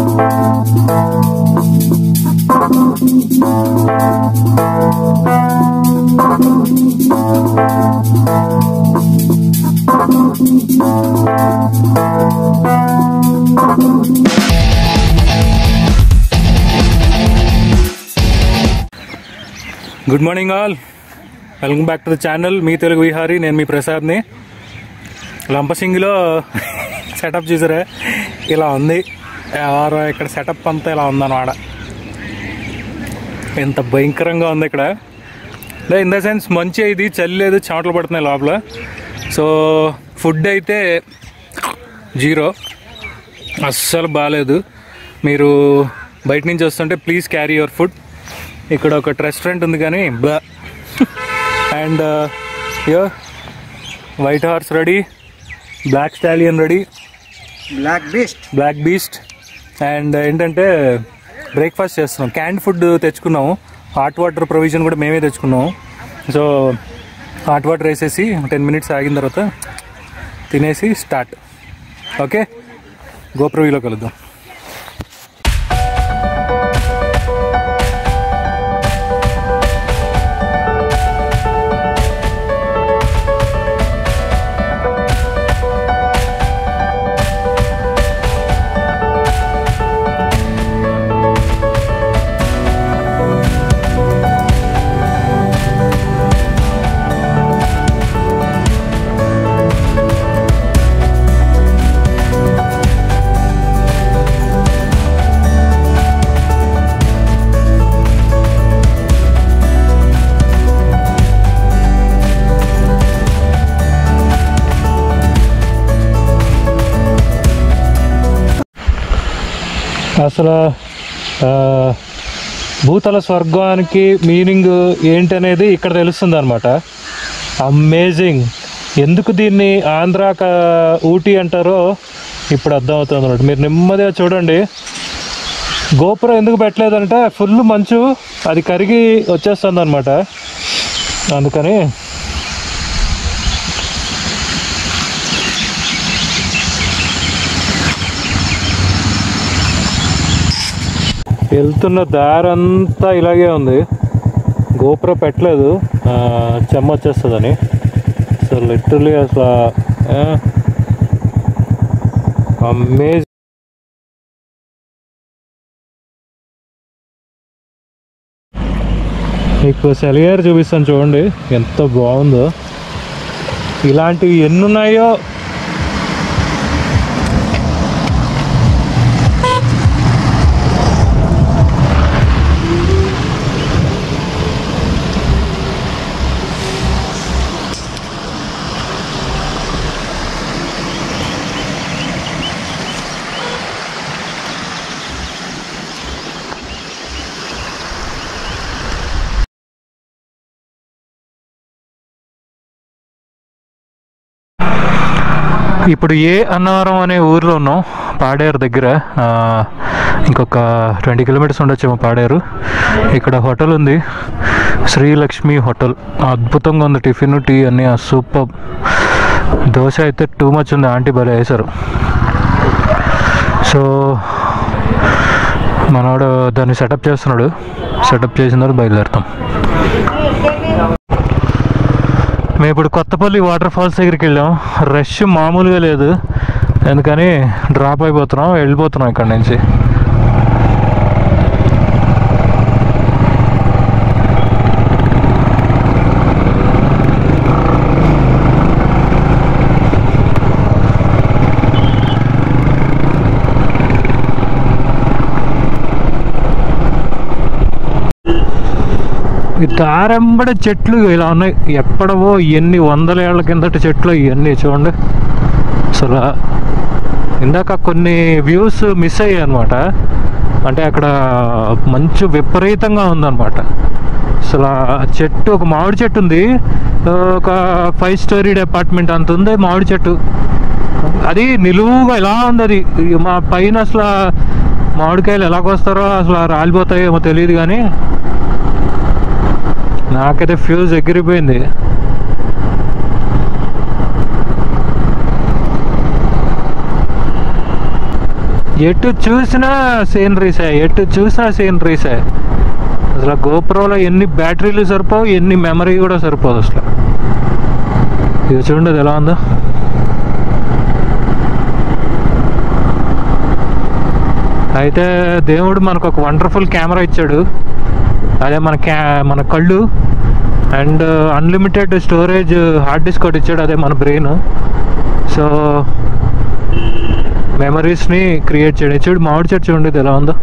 Good morning all welcome back to the channel మీ తెలుగు విహారీ నేను మీ ప్రసాద్ని లంపసింగిలో సెటప్ చూసారా ఇలా ఉంది ఎవరో ఇక్కడ సెటప్ అంతా ఇలా ఉందన్నమాట ఎంత భయంకరంగా ఉంది ఇక్కడ ఇన్ ద సెన్స్ మంచి ఇది చలి లేదు చెమటలు పడుతున్నాయి లోపల సో ఫుడ్ అయితే జీరో అస్సలు బాగాలేదు మీరు బయట నుంచి వస్తుంటే ప్లీజ్ క్యారీ యువర్ ఫుడ్ ఇక్కడ ఒక రెస్టారెంట్ ఉంది కానీ బా అండ్ యో white horse ready black stallion ready black beast black beast and ఏంటంటే బ్రేక్ఫాస్ట్ చేస్తున్నాం క్యాండ్ ఫుడ్ తెచ్చుకున్నాము హాట్ వాటర్ ప్రొవిజన్ కూడా మేమే తెచ్చుకున్నాము సో హాట్ వాటర్ వేసేసి టెన్ మినిట్స్ ఆగిన తర్వాత తినేసి స్టార్ట్ ఓకే గోప్రవీలో కలుద్దాం అసలు ఆ, భూతల స్వర్గానికి మీనింగ్ ఏంటనేది ఇక్కడ తెలుస్తుంది అనమాట అమేజింగ్ ఎందుకు దీన్ని ఆంధ్ర క- ఊటీ అంటారో ఇప్పుడు అర్థమవుతుంది అనమాట మీరు నెమ్మదిగా చూడండి గోపురం ఎందుకు పెట్టలేదంటే ఫుల్ మంచు అది కరిగి వచ్చేస్తుంది అనమాట అందుకని వెళ్తున్న దారంతా ఇలాగే ఉంది గోపురం పెట్టలేదు ఆ, చెమ్మ వచ్చేస్తుందని సో లిటరలీ అసలు అమేజ్ మీకు సెలయేరు చూపిస్తాను చూడండి ఎంత బాగుందో ఇలాంటివి ఎన్ని ఉన్నాయో ఇప్పుడు ఏ అన్నవరం అనే ఊర్లో ఉన్నాం పాడేరు దగ్గర ఆ, ఇంకొక ట్వంటీ కిలోమీటర్స్ ఉండొచ్చేమో పాడేరు ఇక్కడ హోటల్ ఉంది శ్రీలక్ష్మి హోటల్ అద్భుతంగా ఉంది టిఫిన్ టీ అన్నీ సూపర్ దోశ అయితే టూ మచ్ ఉంది ఆంటీ భలే వేశారు సో మనోడు దాన్ని సెటప్ చేస్తున్నాడు సెటప్ చేసిన తర్వాత బయలుదేరుతాం మేము ఇప్పుడు కొత్తపల్లి వాటర్ ఫాల్స్ దగ్గరికి వెళ్ళాం రష్ మామూలుగా లేదు అందుకని డ్రాప్ అయిపోతున్నాం వెళ్ళిపోతున్నాం ఇక్కడ నుంచి ఈ దారెంబడి చెట్లు ఇలా ఉన్నాయి ఎక్కడవో ఎన్ని వందల ఏళ్ల కిందటి చెట్లు ఇవన్నీ చూడండి అసలు ఇందాక కొన్ని వ్యూస్ మిస్ అయ్యాయి అనమాట అంటే అక్కడ మంచు విపరీతంగా ఉందన్నమాట అసలు ఆ చెట్టు ఒక మామిడి చెట్టు ఉంది ఒక ఫైవ్ స్టోరీడ్ అపార్ట్మెంట్ అంత ఉంది మామిడి చెట్టు అది నిలువుగా ఇలా ఉంది అది ఈ మా పైన అసలు మామిడికాయలు ఎలాగొస్తారో అసలు రాలిపోతాయేమో తెలియదు కానీ నాకైతే ఫ్యూజ్ ఎగిరిపోయింది ఎటు చూసినా సీనరీసే ఎటు చూసినా సీనరీసే అసలు గోప్రోలో ఎన్ని బ్యాటరీలు సరిపోవు ఎన్ని మెమరీ కూడా సరిపోదు అసలు ఇది చూడండి అది ఎలా ఉందో అయితే దేవుడు మనకు ఒక వండర్ఫుల్ కెమెరా ఇచ్చాడు అదే మన క్యా మన కళ్ళు and unlimited storage hard disk ఒకటి ఇచ్చాడు అదే మన బ్రెయిన్ సో మెమరీస్ని క్రియేట్ చేయడం చూడు మామిడి చెట్టు చూడండి ఇది ఎలా ఉందో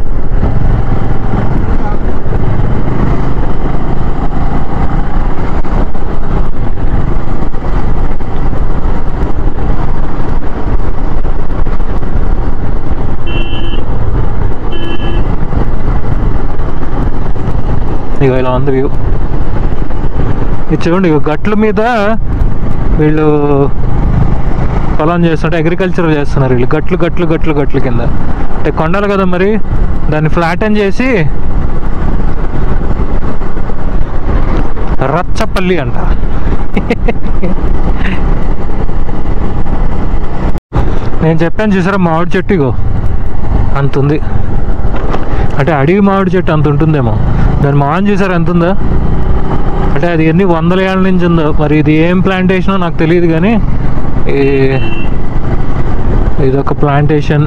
ఇక ఇలా ఉంది వ్యూ ఇది చూడండి ఇగో గట్ల మీద వీళ్ళు పొలం చేస్తుంటే అగ్రికల్చర్ చేస్తున్నారు వీళ్ళు గట్లు గట్లు గట్లు గట్లు కింద అంటే కొండలు కదా మరి దాన్ని ఫ్లాటన్ చేసి రచ్చపల్లి అంట నేను చెప్పాను చూసారా మామిడి చెట్టు ఇగో అంత ఉంది అంటే అడవి మామిడి చెట్టు అంత ఉంటుందేమో దాని మాన్ చూసారు ఎంత ఉందో అంటే అది ఎన్ని వందల ఏళ్ళ నుంచి ఉందో మరి ఇది ఏం ప్లాంటేషనో నాకు తెలియదు కానీ ఈ- ఇదొక ప్లాంటేషన్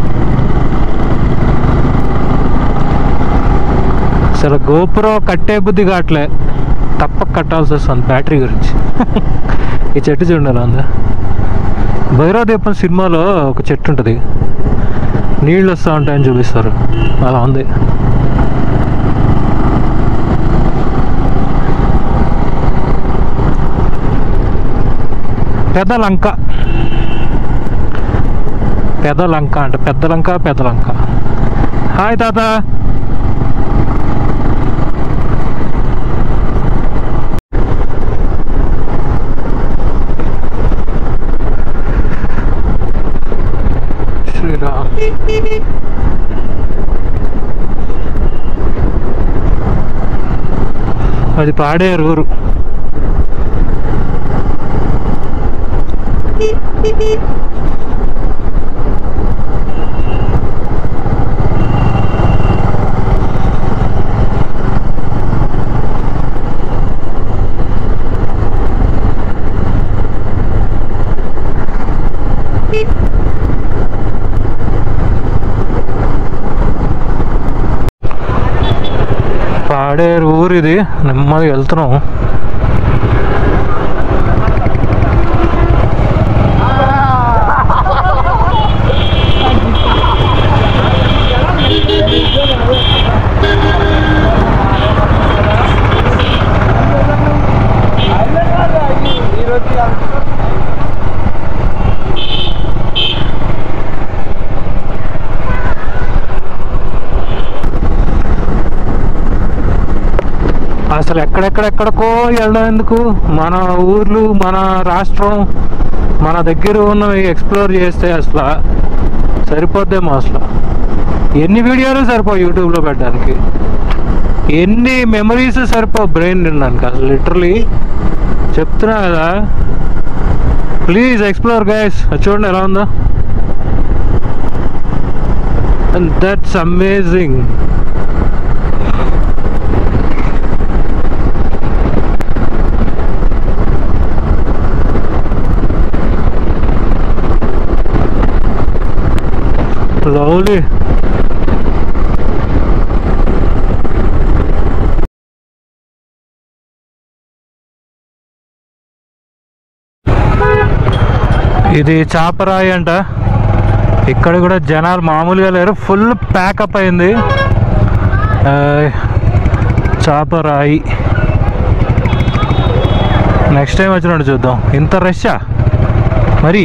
అసలు గోపురం కట్టే బుద్ధి కావట్లే తప్పక కట్టాల్సి వస్తుంది బ్యాటరీ గురించి ఈ చెట్టు చూడాలి అందా భైరవ దీపం సినిమాలో ఒక చెట్టు ఉంటుంది నీళ్ళు వస్తూ ఉంటాయని చూపిస్తారు అలా ఉంది పెద్ద లంక పెద్ద లంక అంటే పెద్ద లంక పెద్ద లంక హాయ్ తాత శ్రీరామ్ అది పాడేరు ఊరు పాడేరు ఊరు ఇది నెమ్మదిగా వెళ్తున్నాం అసలు ఎక్కడెక్కడెక్కడికో వెళ్ళడం ఎందుకు మన ఊర్లు మన రాష్ట్రం మన దగ్గర ఉన్నవి ఎక్స్ప్లోర్ చేస్తే అసలు సరిపోద్దేమో అసలు ఎన్ని వీడియోలు సరిపోవు యూట్యూబ్లో పెట్టడానికి ఎన్ని మెమరీస్ సరిపోవు బ్రెయిన్ నిండడానికి అసలు లిటరలీ చెప్తున్నా కదా ప్లీజ్ ఎక్స్ప్లోర్ గైస్ చూడండి ఎలా ఉందో దట్స్ అమేజింగ్ Lovely. ఇది చాపరాయి అంట ఇక్కడ కూడా జనాలు మామూలుగా లేరు ఫుల్ ప్యాకప్ అయింది ఆ, చాపరాయి నెక్స్ట్ టైం వచ్చినట్టు చూద్దాం ఇంత రష్యా మరి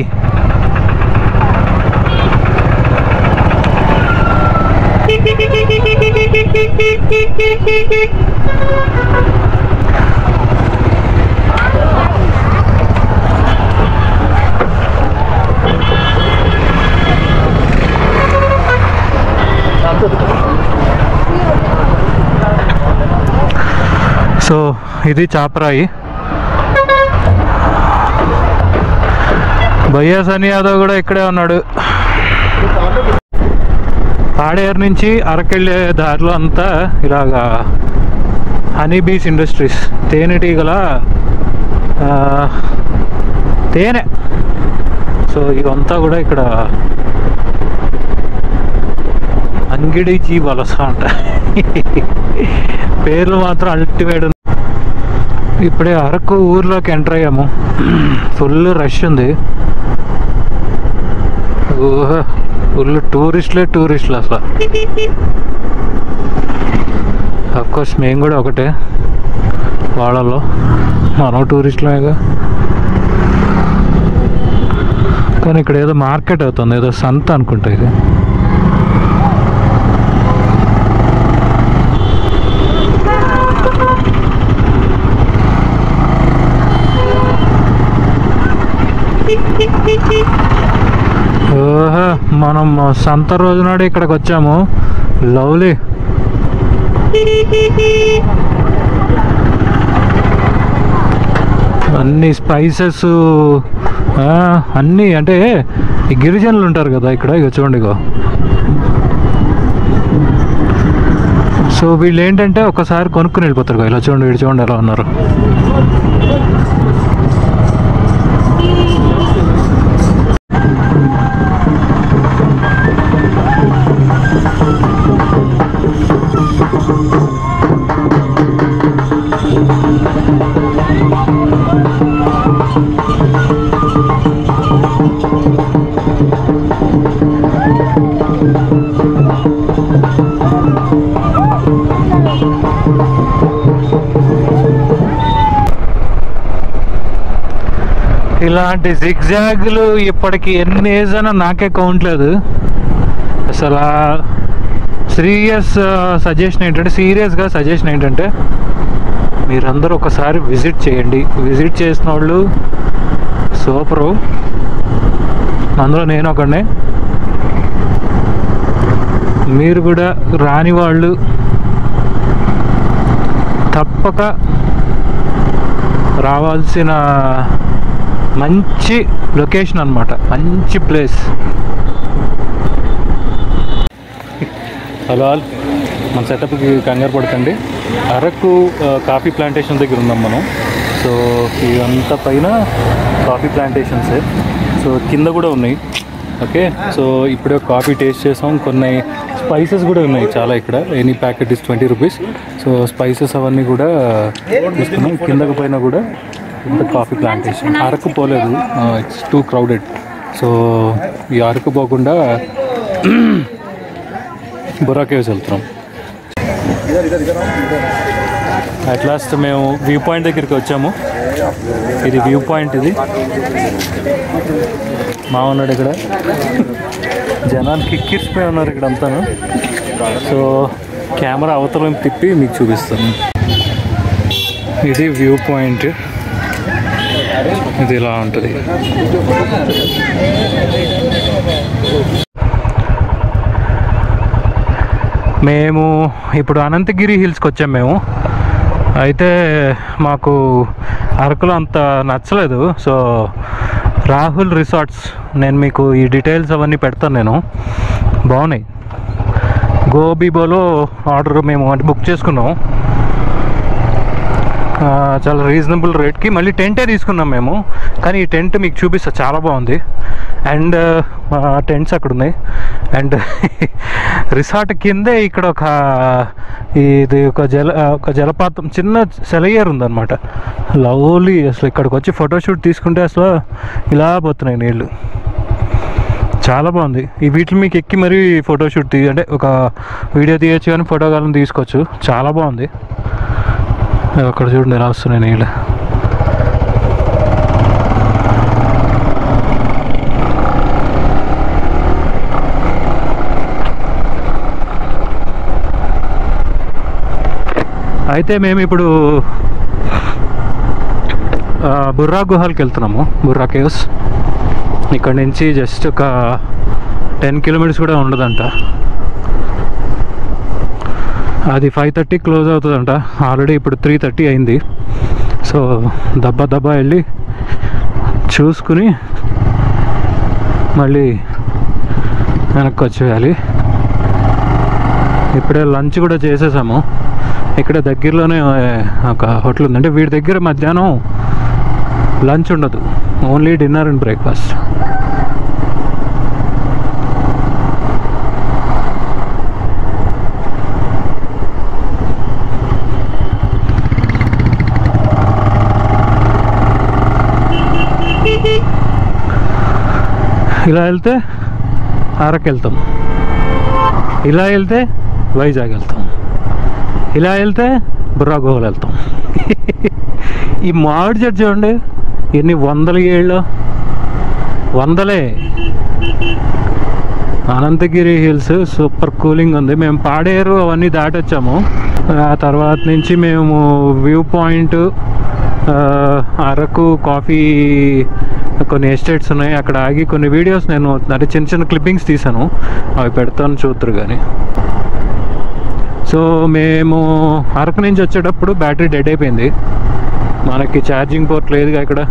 సో ఇది చాపరాయి భయ్యా సని యాదవ్ కూడా ఇక్కడే ఉన్నాడు ఆడేరు నుంచి అరకెళ్ళే దారిలో అంతా ఇలాగా హనీ బీస్ ఇండస్ట్రీస్ తేనెటీగల ఆ, తేనె సో ఇవంతా కూడా ఇక్కడ అంగిడిచి వలస అంట పేర్లు మాత్రం అల్టిమేట్ ఇప్పుడే అరకు ఊర్లోకి ఎంటర్ అయ్యాము ఫుల్ రష్ ఉంది ఊహ ఫుల్ టూరిస్ట్లే టూరిస్టులు అసలు కోర్స్ మేము కూడా ఒకటే వాళ్ళలో మనం టూరిస్టులేగా కానీ ఇక్కడ ఏదో మార్కెట్ అవుతుంది ఏదో సంత అనుకుంటా ఇది ఓహో మనం సంత రోజు నాడు ఇక్కడికి వచ్చాము లవ్లీ అన్ని స్పైసెస్ అన్నీ అంటే ఈ గిరిజనులు ఉంటారు కదా ఇక్కడ ఇక చూడండి ఇగో సో వీళ్ళు ఏంటంటే ఒకసారి కొనుక్కుని వెళ్ళిపోతారు ఇగో ఇలా చూడండి వీడు చూడండి ఎలా ఉన్నారు ఇలాంటి జిగ్జాగ్లు ఇప్పటికి ఎన్ని వేసానో నాకే కౌంట్ లేదు అసలు సీరియస్ సజెషన్ ఏంటంటే సీరియస్గా సజెషన్ ఏంటంటే మీరందరూ ఒకసారి విజిట్ చేయండి విజిట్ చేసిన వాళ్ళు సూపరు అందులో నేను ఒకడినే మీరు కూడా రాని వాళ్ళు తప్పక రావాల్సిన మంచి లొకేషన్ అన్నమాట మంచి ప్లేస్ హలో ఆల్ మన సెటప్కి కంగారు పడకండి అరకు ఆ, కాఫీ ప్లాంటేషన్ దగ్గర ఉన్నాం మనం సో ఇదంతా పైన కాఫీ ప్లాంటేషన్సే సో కింద కూడా ఉన్నాయి ఓకే సో ఇప్పుడే కాఫీ టేస్ట్ చేసాం కొన్ని స్పైసెస్ కూడా ఉన్నాయి చాలా ఇక్కడ any packet is twenty rupees so spices అవన్నీ కూడా తీసుకున్నాం కిందకు పైన కూడా ఇంత కాఫీ ప్లాంటేషన్ అరకు పోలేదు ఇట్స్ టూ క్రౌడెడ్ సో ఈ అరకు పోకుండా బుర్రా కేవ్స్ వెళ్తున్నాం అట్ లాస్ట్ మేము వ్యూ పాయింట్ దగ్గరికి వచ్చాము ఇది వ్యూ పాయింట్ ఇది మా ఉన్నాడు ఇక్కడ జనాలు కిక్కిరిసిపోయి ఉన్నారు ఇక్కడ అంతాను సో కెమెరా అవతల వైపు తిప్పి మీకు చూపిస్తాను ఇది వ్యూ పాయింట్ ఇది ఇలా ఉంటుంది మేము ఇప్పుడు అనంతగిరి హిల్స్కి వచ్చాం మేము అయితే మాకు అరకులో అంత నచ్చలేదు సో రాహుల్ రిసార్ట్స్ నేను మీకు ఈ డీటెయిల్స్ అవన్నీ పెడతాను నేను బాగున్నాయి గోబీబోలో ఆర్డర్ మేము అంటే బుక్ చేసుకున్నాం ఆ, చాలా రీజనబుల్ రేట్కి మళ్ళీ టెంటే తీసుకున్నాం మేము కానీ ఈ టెంట్ మీకు చూపిస్తా చాలా బాగుంది అండ్ టెంట్స్ అక్కడ ఉన్నాయి అండ్ రిసార్ట్ కిందే ఇక్కడ ఒక ఇది ఒక జల ఒక జలపాతం చిన్న సెలయేరు ఉందన్నమాట లవ్లీ అసలు ఇక్కడికి వచ్చి ఫోటోషూట్ తీసుకుంటే అసలు ఇలా పోతున్నాయి నీళ్ళు చాలా బాగుంది ఈ వీటిని మీకు ఎక్కి మరీ ఫోటోషూట్ తీ అంటే ఒక వీడియో తీయచ్చు కానీ ఫోటో కాలం తీసుకోవచ్చు చాలా బాగుంది అక్కడ చూడండి ఎలా వస్తున్నాయి నీళ్ళు అయితే మేము ఇప్పుడు ఆ, బుర్రా గుహాలకు వెళ్తున్నాము బుర్రా కేవ్స్ ఇక్కడ నుంచి జస్ట్ ఒక టెన్ కిలోమీటర్స్ కూడా ఉండదంట అది ఫైవ్ థర్టీ క్లోజ్ అవుతుందంట ఆల్రెడీ ఇప్పుడు త్రీ థర్టీ అయింది సో దబ్బా దబ్బా వెళ్ళి చూసుకుని మళ్ళీ వెనక్కి వచ్చేయాలి ఇప్పుడే లంచ్ కూడా చేసేసాము ఇక్కడ దగ్గరలోనే ఒక హోటల్ ఉంది అంటే వీడి దగ్గర మధ్యాహ్నం లంచ్ ఉండదు ఓన్లీ డిన్నర్ అండ్ బ్రేక్ఫాస్ట్ ఇలా వెళ్తే అరకు వెళ్తాం ఇలా వెళ్తే వైజాగ్ వెళ్తాం ఇలా వెళ్తే బుర్రా గుహలు వెళ్తాం ఈ మామిడి చెట్టు చూడండి ఎన్ని వందల ఏళ్ళు వందలే అనంతగిరి హిల్స్ సూపర్ కూలింగ్ ఉంది మేము పాడేరు అవన్నీ దాటొచ్చాము ఆ తర్వాత నుంచి మేము వ్యూ పాయింట్ ఆ, అరకు కాఫీ కొన్ని ఎస్టేట్స్ ఉన్నాయి అక్కడ ఆగి కొన్ని వీడియోస్ నేను అంటే చిన్న చిన్న క్లిప్పింగ్స్ తీసాను అవి పెడతాను చూద్దరు కానీ సో మేము అరకు నుంచి వచ్చేటప్పుడు బ్యాటరీ డెడ్ అయిపోయింది మనకి ఛార్జింగ్ పోర్ట్ లేదుగా ఇక్కడ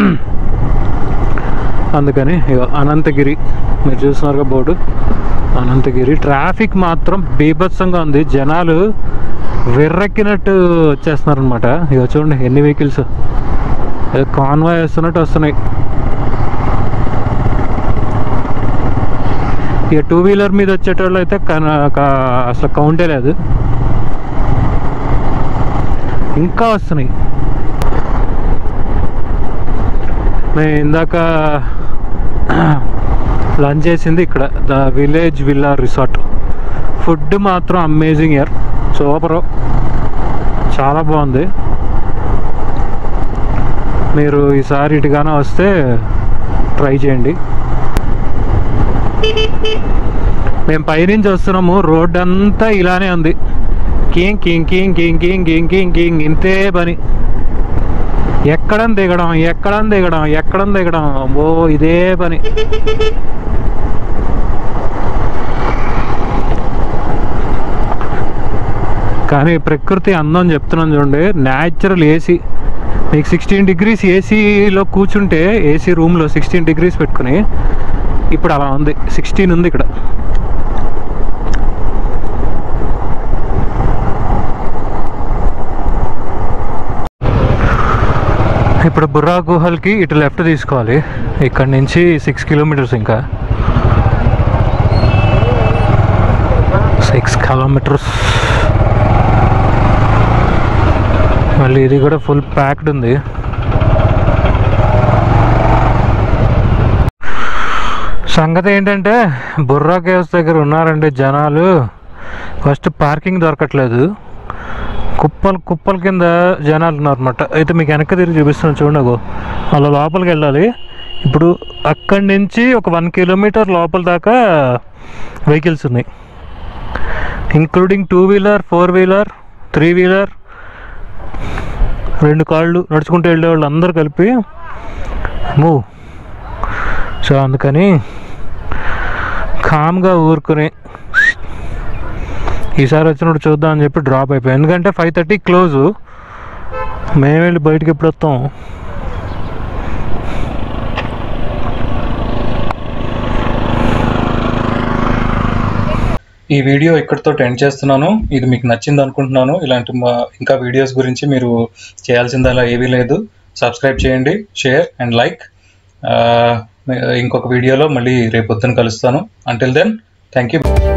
అందుకని ఇగో అనంతగిరి మీరు చూస్తున్నారుగా బోర్డు అనంతగిరి ట్రాఫిక్ మాత్రం బీభత్సంగా ఉంది జనాలు విర్రెక్కినట్టు వచ్చేస్తున్నారు అనమాట ఇక చూడండి ఎన్ని వెహికల్స్ కాన్వాయ్ వస్తున్నట్టు వస్తున్నాయి ఇక టూ వీలర్ మీద వచ్చేటోళ్ళు అయితే కన- క- అసలు కౌంటే లేదు ఇంకా వస్తున్నాయి మేము ఇందాక లంచ్ చేసింది ఇక్కడ the village villa resort food మాత్రం అమేజింగ్ ఇయర్ సూపర్ చాలా బాగుంది మీరు ఈసారి ఇటుగానే వస్తే ట్రై చేయండి మేము పైనుంచి వస్తున్నాము రోడ్ అంతా ఇలానే ఉంది కింగ్ కింగ్ కింగ్ కింగ్ కింగ్ కింగ్ కింగ్ కింగ్ ఇంతే పని ఎక్కడం దిగడం ఎక్కడం దిగడం ఎక్కడం దిగడం ఓ ఇదే పని కానీ ప్రకృతి అందం చెప్తున్నాను చూడండి న్యాచురల్ ఏసీ మీకు సిక్స్టీన్ డిగ్రీస్ ఏసీలో కూర్చుంటే ఏసీ రూమ్లో సిక్స్టీన్ డిగ్రీస్ పెట్టుకుని ఇప్పుడు అలా ఉంది సిక్స్టీన్ ఉంది ఇక్కడ ఇప్పుడు బుర్రా గుహల్కి ఇటు లెఫ్ట్ తీసుకోవాలి ఇక్కడ నుంచి సిక్స్ కిలోమీటర్స్ ఇంకా సిక్స్ కిలోమీటర్స్ మళ్ళీ ఇది కూడా ఫుల్ ప్యాక్డ్ ఉంది సంగతి ఏంటంటే బుర్రా కేవ్స్ దగ్గర ఉన్నారండి జనాలు ఫస్ట్ పార్కింగ్ దొరకట్లేదు కుప్పలు కుప్పల కింద జనాలు ఉన్నారన్నమాట అయితే మీకు వెనక్కి తిరిగి చూపిస్తున్నాను చూడగో అలా లోపలికి వెళ్ళాలి ఇప్పుడు అక్కడి నుంచి ఒక వన్ కిలోమీటర్ లోపల దాకా వెహికల్స్ ఉన్నాయి including two wheeler four wheeler three wheeler రెండు కాళ్ళు నడుచుకుంటూ వెళ్ళే వాళ్ళు అందరూ కలిపి మూవ్ సో అందుకని కామ్గా ఊరుకుని ఈసారి వచ్చినప్పుడు చూద్దాం అని చెప్పి డ్రాప్ అయిపోయాం ఎందుకంటే ఫైవ్ థర్టీ క్లోజు మేము వెళ్ళి బయటికి ఎప్పుడు వస్తాం ఈ వీడియో ఇక్కడితో ఎండ్ చేస్తున్నాను ఇది మీకు నచ్చింది అనుకుంటున్నాను ఇలాంటి మా- ఇంకా వీడియోస్ గురించి మీరు చేయాల్సిందలా ఏమీ లేదు సబ్స్క్రైబ్ చేయండి షేర్ అండ్ లైక్ ఇంకొక వీడియోలో మళ్ళీ రేపు పొద్దున కలుస్తాను అంటిల్ దెన్ థ్యాంక్ యూ